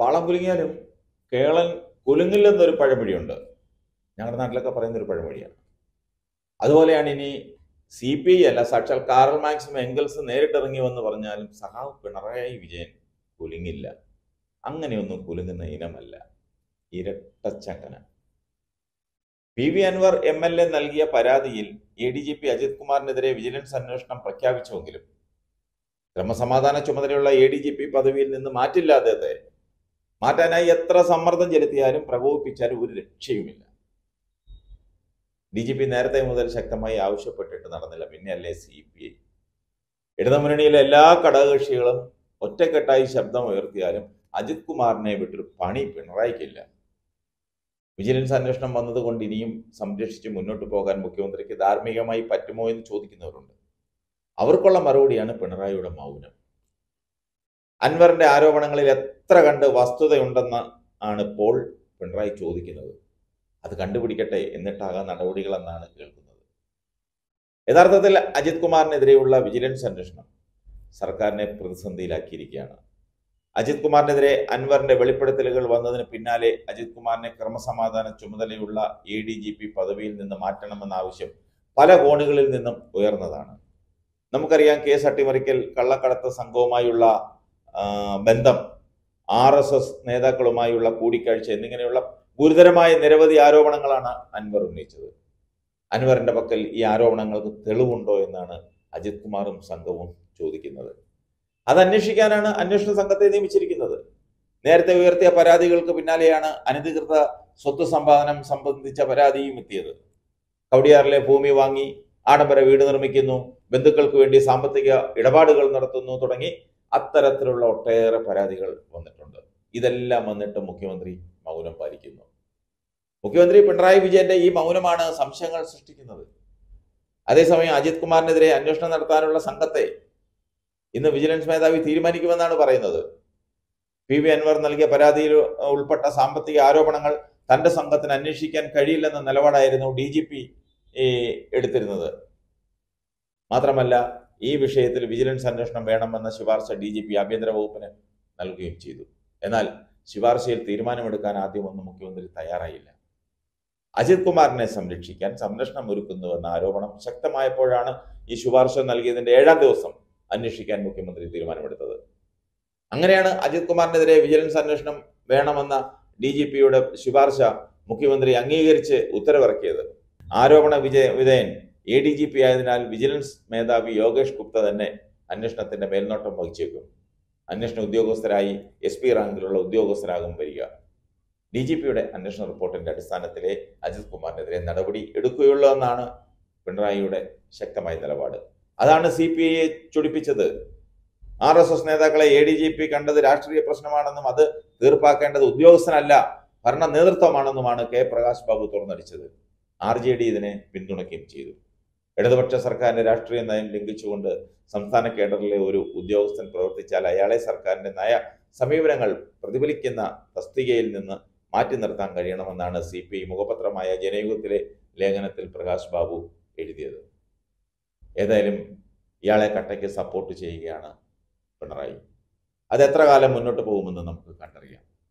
പാളം കുലുങ്ങിയാലും കേളൻ കുലുങ്ങില്ലെന്നൊരു പഴമൊഴിയുണ്ട് ഞങ്ങളുടെ നാട്ടിലൊക്കെ പറയുന്ന ഒരു പഴമൊഴിയാണ് അതുപോലെയാണ് ഇനി സി പി ഐ അല്ല സാക്ഷാൽ കാറൽ മാക്സിം എംഗൽസ് നേരിട്ടിറങ്ങി വന്ന് പറഞ്ഞാലും സഹാവ് പിണറായി വിജയൻ കുലുങ്ങില്ല അങ്ങനെയൊന്നും കുലുങ്ങുന്ന ഇനമല്ല ഇരട്ടച്ചങ്കന P V Anvar M L A നൽകിയ പരാതിയിൽ A D G P Ajith കുമാറിനെതിരെ വിജിലൻസ് അന്വേഷണം പ്രഖ്യാപിച്ചുവെങ്കിലും ക്രമസമാധാന ചുമതലയുള്ള എ ഡി ജി പി പദവിയിൽ നിന്ന് മാറ്റില്ല അദ്ദേഹത്തെ മാറ്റാനായി എത്ര സമ്മർദ്ദം ചെലുത്തിയാലും പ്രകോപിപ്പിച്ചാലും ഒരു രക്ഷയുമില്ല ഡി ജി പി നേരത്തെ മുതൽ ശക്തമായി ആവശ്യപ്പെട്ടിട്ട് നടന്നില്ല പിന്നെയല്ലേ സി പി ഐ ഇടതുമുന്നണിയിലെ എല്ലാ ഘടകകക്ഷികളും ഒറ്റക്കെട്ടായി ശബ്ദം ഉയർത്തിയാലും അജിത് കുമാറിനെ വിട്ടൊരു പണി പിണറായിക്കില്ല വിജിലൻസ് അന്വേഷണം വന്നതുകൊണ്ട് ഇനിയും സംരക്ഷിച്ച് മുന്നോട്ട് പോകാൻ മുഖ്യമന്ത്രിക്ക് ധാർമ്മികമായി പറ്റുമോ എന്ന് ചോദിക്കുന്നവരുണ്ട് അവർക്കുള്ള മറുപടിയാണ് പിണറായിയുടെ മൗനം അൻവറിന്റെ ആരോപണങ്ങളിൽ എത്ര കണ്ട് വസ്തുതയുണ്ടെന്ന് ആണ് ഇപ്പോൾ പിണറായി ചോദിക്കുന്നത് അത് കണ്ടുപിടിക്കട്ടെ എന്നിട്ടാകാം നടപടികളെന്നാണ് കേൾക്കുന്നത് യഥാർത്ഥത്തിൽ അജിത് കുമാറിനെതിരെയുള്ള വിജിലൻസ് അന്വേഷണം സർക്കാരിനെ പ്രതിസന്ധിയിലാക്കിയിരിക്കുകയാണ് അജിത് കുമാറിനെതിരെ അൻവറിന്റെ വെളിപ്പെടുത്തലുകൾ വന്നതിന് പിന്നാലെ അജിത് കുമാറിനെ ക്രമസമാധാന ചുമതലയുള്ള എ ഡി ജി പി പദവിയിൽ നിന്ന് മാറ്റണമെന്ന ആവശ്യം പല കോണുകളിൽ നിന്നും ഉയർന്നതാണ് നമുക്കറിയാം കേസ് അട്ടിമറിക്കൽ കള്ളക്കടത്ത് സംഘവുമായുള്ള ആ, ബന്ധം ആർ എസ് എസ് നേതാക്കളുമായുള്ള കൂടിക്കാഴ്ച എന്നിങ്ങനെയുള്ള ഗുരുതരമായ നിരവധി ആരോപണങ്ങളാണ് അൻവർ ഉന്നയിച്ചത് അൻവറിന്റെ പക്കൽ ഈ ആരോപണങ്ങൾക്ക് തെളിവുണ്ടോ എന്നാണ് അജിത് കുമാറും സംഘവും ചോദിക്കുന്നത് അത് അന്വേഷിക്കാനാണ് അന്വേഷണ സംഘത്തെ നിയമിച്ചിരിക്കുന്നത് നേരത്തെ ഉയർത്തിയ പരാതികൾക്ക് പിന്നാലെയാണ് അനധികൃത സ്വത്ത് സമ്പാദനം സംബന്ധിച്ച പരാതിയും എത്തിയത് കവടിയാറിലെ ഭൂമി വാങ്ങി ആഡംബര വീട് നിർമ്മിക്കുന്നു ബന്ധുക്കൾക്ക് വേണ്ടി സാമ്പത്തിക ഇടപാടുകൾ നടത്തുന്നു തുടങ്ങി അത്തരത്തിലുള്ള ഒട്ടേറെ പരാതികൾ വന്നിട്ടുണ്ട് ഇതെല്ലാം വന്നിട്ട് മുഖ്യമന്ത്രി മൗനം പാലിക്കുന്നു മുഖ്യമന്ത്രി പിണറായി വിജയന്റെ ഈ മൗനമാണ് സംശയങ്ങൾ സൃഷ്ടിക്കുന്നത് അതേസമയം അജിത് കുമാറിനെതിരെ അന്വേഷണം നടത്താനുള്ള സംഘത്തെ ഇന്ന് വിജിലൻസ് മേധാവി തീരുമാനിക്കുമെന്നാണ് പറയുന്നത് പി വി അൻവർ നൽകിയ പരാതിയിൽ ഉൾപ്പെട്ട സാമ്പത്തിക ആരോപണങ്ങൾ തന്റെ സംഘത്തിന് അന്വേഷിക്കാൻ കഴിയില്ലെന്ന നിലപാടായിരുന്നു ഡി ജി പി എടുത്തിരുന്നത് മാത്രമല്ല ഈ വിഷയത്തിൽ വിജിലൻസ് അന്വേഷണം വേണമെന്ന ശുപാർശ ഡി ജി പി ആഭ്യന്തര വകുപ്പിന് നൽകുകയും ചെയ്തു എന്നാൽ ശുപാർശയിൽ തീരുമാനമെടുക്കാൻ ആദ്യമൊന്നും മുഖ്യമന്ത്രി തയ്യാറായില്ല അജിത് കുമാറിനെ സംരക്ഷിക്കാൻ സംരക്ഷണം ഒരുക്കുന്നുവെന്ന ആരോപണം ശക്തമായപ്പോഴാണ് ഈ ശുപാർശ നൽകിയതിന്റെ ഏഴാം ദിവസം അന്വേഷിക്കാൻ മുഖ്യമന്ത്രി തീരുമാനമെടുത്തത് അങ്ങനെയാണ് അജിത് കുമാറിനെതിരെ വിജിലൻസ് അന്വേഷണം വേണമെന്ന ഡി ജി പിയുടെ ശുപാർശ മുഖ്യമന്ത്രി അംഗീകരിച്ച് ഉത്തരവിറക്കിയത് ആരോപണ വിജയ വിധേയൻ എ ഡി ജി പി ആയതിനാൽ വിജിലൻസ് മേധാവി യോഗേഷ് ഗുപ്ത തന്നെ അന്വേഷണത്തിന്റെ മേൽനോട്ടം വഹിച്ചേക്കും അന്വേഷണ ഉദ്യോഗസ്ഥരായി എസ് പി റാങ്കിലുള്ള ഉദ്യോഗസ്ഥരാകും വരിക ഡി ജി പിയുടെ അന്വേഷണ റിപ്പോർട്ടിന്റെ അടിസ്ഥാനത്തിലെ അജിത് കുമാറിനെതിരെ നടപടി എടുക്കുകയുള്ളൂ എന്നാണ് പിണറായിയുടെ ശക്തമായ നിലപാട് അതാണ് സി പി ഐയെ ചൊടിപ്പിച്ചത് ആർ എസ് എസ് നേതാക്കളെ എ ഡി ജി പി കണ്ടത് രാഷ്ട്രീയ പ്രശ്നമാണെന്നും അത് തീർപ്പാക്കേണ്ടത് ഉദ്യോഗസ്ഥനല്ല ഭരണ നേതൃത്വമാണെന്നുമാണ് കെ പ്രകാശ് ബാബു തുറന്നടിച്ചത് ആർ ജെ ഡി ഇതിനെ പിന്തുണയ്ക്കുകയും ചെയ്തു ഇടതുപക്ഷ സർക്കാരിന്റെ രാഷ്ട്രീയ നയം ലംഘിച്ചുകൊണ്ട് സംസ്ഥാന കേഡറിലെ ഒരു ഉദ്യോഗസ്ഥൻ പ്രവർത്തിച്ചാൽ അയാളെ സർക്കാരിന്റെ നയ സമീപനങ്ങൾ പ്രതിഫലിക്കുന്ന തസ്തികയിൽ നിന്ന് മാറ്റി നിർത്താൻ കഴിയണമെന്നാണ് സി പി ഐ മുഖപത്രമായ ജനയുഗത്തിലെ ലേഖനത്തിൽ പ്രകാശ് ബാബു എഴുതിയത് ഏതായാലും ഇയാളെ കട്ടയ്ക്ക് സപ്പോർട്ട് ചെയ്യുകയാണ് പിണറായി അത് എത്ര കാലം മുന്നോട്ട് പോകുമെന്ന് നമുക്ക് കണ്ടറിയാം